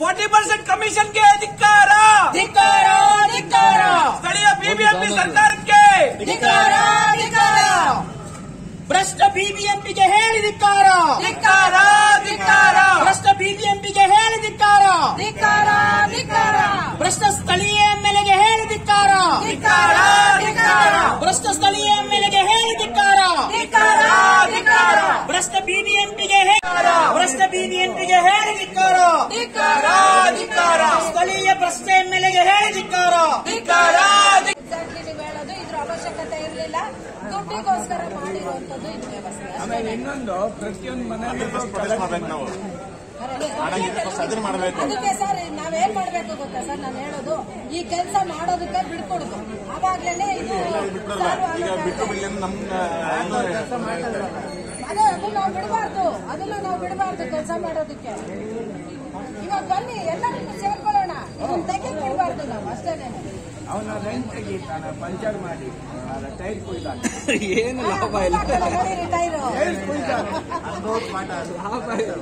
Forty percent ಕಮಿಷನ್ಗೆ ಧಿಕ್ಕಾರ ಧಿಕ್ಕಾರ ಧಿಕ್ಕಾರ ಸ್ಥಳೀಯ ಬಿಬಿಎಂಪಿ ಸರ್ಕಾರಕ್ಕೆ ಧಿಕ್ಕಾರ ಧಿಕ್ಕಾರ ಭ್ರಷ್ಟ ಬಿಬಿಎಂಪಿಗೆ ಹೇಳಿ ಧಿಕ್ಕಾರ ಧಿಕ್ಕಾರ ಧಿಕ್ಕಾರ ಭ್ರಷ್ಟ ಬಿಬಿಎಂಪಿಗೆ ಹೇಳಿ ಧಿಕ್ಕಾರ ಧಿಕ್ಕಾರ ಧಿಕ್ಕಾರ ಭ್ರಷ್ಟ ಸ್ಥಳೀಯ ಎಂಎಲ್ಎಗೆ ಹೇಳಿ ಧಿಕ್ಕಾರ ಧಿಕ್ಕಾರ ಧಿಕ್ಕಾರ ಭ್ರಷ್ಟ ಸ್ಥಳೀಯ ಎಂಎಲ್ಎಗೆ ಹೇಳಿ ಧಿಕ್ಕಾರ ಧಿಕ್ಕಾರ ಧಿಕ್ಕಾರ ಭ್ರಷ್ಟ ಬಿಬಿಎಂಪಿಗೆ ಭ್ರಷ್ಟ ಬಿಬಿಎಂಪಿಗೆ ಹೇಳಿ ಧಿಕ್ಕಾರ ಧಿಕ್ಕಾರ ಧಿಕ್ಕಾರ ಸ್ಥಳೀಯ ಭ್ರಷ್ಟ ಎಂಎಲ್ಎಗೆ ಹೇಳಿ ಧಿಕ್ಕಾರ ಧಿಕ್ಕಾರ ಎಕ್ಸಾಕ್ಟ್ಲಿ ನೀವು ಹೇಳೋದು ಇದ್ರ ಅವಶ್ಯಕತೆ ಇರಲಿಲ್ಲ ದುಡ್ಡಿಗೋಸ್ಕರ ಮಾಡಿರುವಂತದ್ದು ಇದು ವ್ಯವಸ್ಥೆ ಆಮೇಲೆ ಇನ್ನೊಂದು ಪ್ರತಿಯೊಂದು ಮನೆಯಲ್ಲೂ ಮಾಡ್ಬೇಕು ನಾವು ಅದನ್ನ ಮಾಡ್ಬೇಕು ಅದಕ್ಕೆ ಸರ್ ನಾವೇನ್ ಮಾಡ್ಬೇಕು ಗೊತ್ತಾ ಸರ್ ನಾನು ಹೇಳೋದು ಈ ಕೆಲಸ ಮಾಡೋದಕ್ಕೆ ಬಿಡ್ಕೊಡುದು ಅವಾಗ್ಲೇನೆ ಇದು ಸಾಲ್ವ್ ಈಗ ಆಗುತ್ತೆ. ಬಿಟ್ಟು ಬಿಡಿ ಅಂತ ನಮ್ನ ಅದೇ ಅದನ್ನ ನಾವು ಬಿಡಬಾರ್ದು ಅದನ್ನ ನಾವು ಬಿಡಬಾರ್ದು ಕೆಲಸ ಮಾಡೋದಕ್ಕೆ ಇವಾಗ ಬನ್ನಿ ಎಲ್ಲರಿಗೂ ಸೇರ್ಕೊಳ್ಳೋಣ ಇದನ್ನ ತೆಗೆದು ಬಿಡಬಾರ್ದು ನಾವು ಅಷ್ಟೇನೆ ಅವನ ರೆಂಟ್ ತೆಗಿತಾನೆ ಪಂಚರ್ ಮಾಡಿ ಟೈರ್ ಕುಯ್ದಾನೆ ಏನು ಲಾಭ ಇಲ್ಲ ನೋಡಿ ರಿಟೈರ್ ಟೈರ್ ಕುಯ್ದಾನೆ ಲಾಭ ಇಲ್ಲ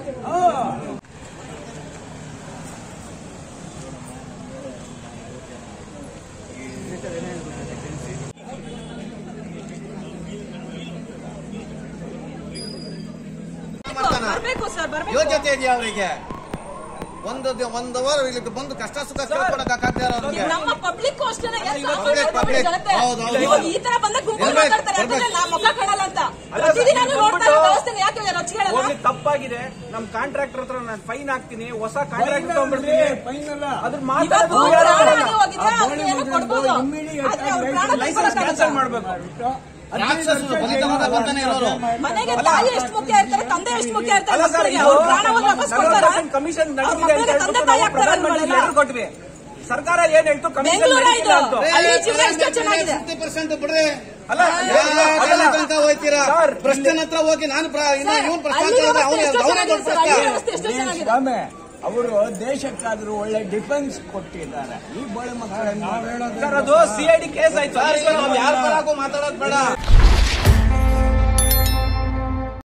ಬರ್ಬೇಕು ಸರ್ ಬರ್ಬೇಕು ಯೋಗ್ಯತೆ ಇದೆಯಾ ಅವರಿಗೆ ಒಂದು ದಿ- ಒಂದು ಅವರ್ ಇಲ್ಲಿ ಬಂದು ಕಷ್ಟ ಸುಖ ಕೇಳ್ಕೊಳಕ್ಕಾಗತ್ತೆ ಅವ್ರಿಗೆ ನಮ್ಮ ಪಬ್ಲಿಕ್ ಅಷ್ಟೇ Public, public. ಹೌದು, ಹೌದು. ಇವಾಗ ಈ ತರ ಬಂದ ಗುಂಪು ಬರ್ಬೇಕು, ಮಾತಾಡ್ತಾರೆ ಬರ್ಬೇಕು. ಅಂತಂದ್ರೆ ನಾ ಮುಖ ಕಾಣಲ್ಲ ಅಂತ ಅಲ್ಲ, ಪ್ರತಿದಿನಾನು ಸರ್, ನೋಡ್ತಾ ಇರೋ ಬಂದ್ಬಿಟ್ಟು ವ್ಯವಸ್ಥೆನ ಯಾಕೆ ರೊಚ್ಚಿಗಳಲ್ಲ ಹೋಗ್ಲಿ ತಪ್ಪಾಗಿದೆ ನಮ್ ಕಾಂಟ್ರಾಕ್ಟರ್ ಹತ್ರ ನಾನು ಫೈನ್ ಹಾಕ್ತೀನಿ ಹೊಸ ಕಾಂಟ್ರಾಕ್ಟ್ ತಗೊಂಡ್ಬಿಡ್ತೀನಿ ಫೈನಲ್ಲ ಅದ್ರ ಇವಾಗ ಮಾತಾಡೋದು ಭೂ ಯಾರು ಪ್ರಾಣ ಬರಲ್ಲ. ಹಾನಿ ಹೋಗಿದ್ರೆ ಅವ್ರಿಗೆ ಏನೋ ಕೊಡ್ಬೋದು ಆದ್ರೆ ಅವ್ರ ಪ್ರಾಣ ಲೈಸೆನ್ಸ್ ಕ್ಯಾನ್ಸಲ್ ಮಾಡ್ಬೇಕು ರಾಕ್ಷಸರು ಬಲಿತನದ ಬರ್ತಾನೆ ಇರೋರು ಮನೆಗೆ ತಾಯಿ ಎಷ್ಟು ಮುಖ್ಯ ಇರ್ತಾರೆ ತಂದೆ ಎಷ್ಟು ಮುಖ್ಯ ಇರ್ತಾರೆ ಅಲ್ಲ ಸರ್ ಮಕ್ಕಳಿಗೆ ಅವ್ರ ಪ್ರಾಣವನ್ನು ವಾಪಸ್ ಕೊಡ್ತಾರ ಕಮಿಷನ್ ಅವ್ರ ನಡೆದಿದೆ ಅಂತ ಮಕ್ಕಳಿಗೆ ಹೇಳ್ಬಿಟ್ಟು ತಂದೆ ತಾಯಿ ನಾವು ಆಗ್ತಾರೆ ಪ್ರಧಾನಮಂತ್ರಿ ಅಲ್ವಾ? ಲೆಟರ್ ಕೊಟ್ವಿ ಸರ್ಕಾರ ಏನ್ ಹೇಳ್ತು ಕಮಿಷನ್ ಬೆಂಗಳೂರ ನಡೆದಿಲ್ಲ ಇದು. ಅಂತ ಅಲ್ಲಿ ಜೀವನ ಎಷ್ಟೋ ಚೆನ್ನಾಗಿದೆ. ಫಿಫ್ಟಿ ಪರ್ಸೆಂಟ್ ಬಿಡ್ರಿ ಅಲ್ಲ ಯಾರ ತನಕ ಹೋಗ್ತೀರಾ ಸರ್, ಭ್ರಷ್ಟನ ಹತ್ರ ಹೋಗಿ ನಾನು ಪ್ರ- ಇನ್ನ ಸರ್, ಇವನ್ ಪ್ರಶ್ನೆ ಅಲ್ಲಿ ಕೇಳಿದ್ರೆ ವ್ಯವಸ್ಥೆ ಅವ್ನು ಎಷ್ಟೋ ಅವನೇ ಚೆನ್ನಾಗಿದೆ ದೊಡ್ಡ ಸರ್, ಪ್ರಶ್ನೆ ಅಲ್ಲಿ ವ್ಯವಸ್ಥೆ ಎಷ್ಟೋ ಚೆನ್ನಾಗಿದೆ ಸ್ವಾಮಿ ಅವರು ದೇಶಕ್ಕಾದ್ರೂ ಒಳ್ಳೆ ಡಿಫೆನ್ಸ್ ಕೊಟ್ಟಿದ್ದಾರೆ ಈ ಬೋಳೆ ಮಕ್ಕಳನ್ನು ಸರ್ ಅದು ಸಿಐಡಿ ಕೇಸ್ ಆಯ್ತು ಸರ್, ಈಗ ನಾವು ಯಾರ ಪರಾಗೂ ಮಾತಾಡೋದು ಬೇಡ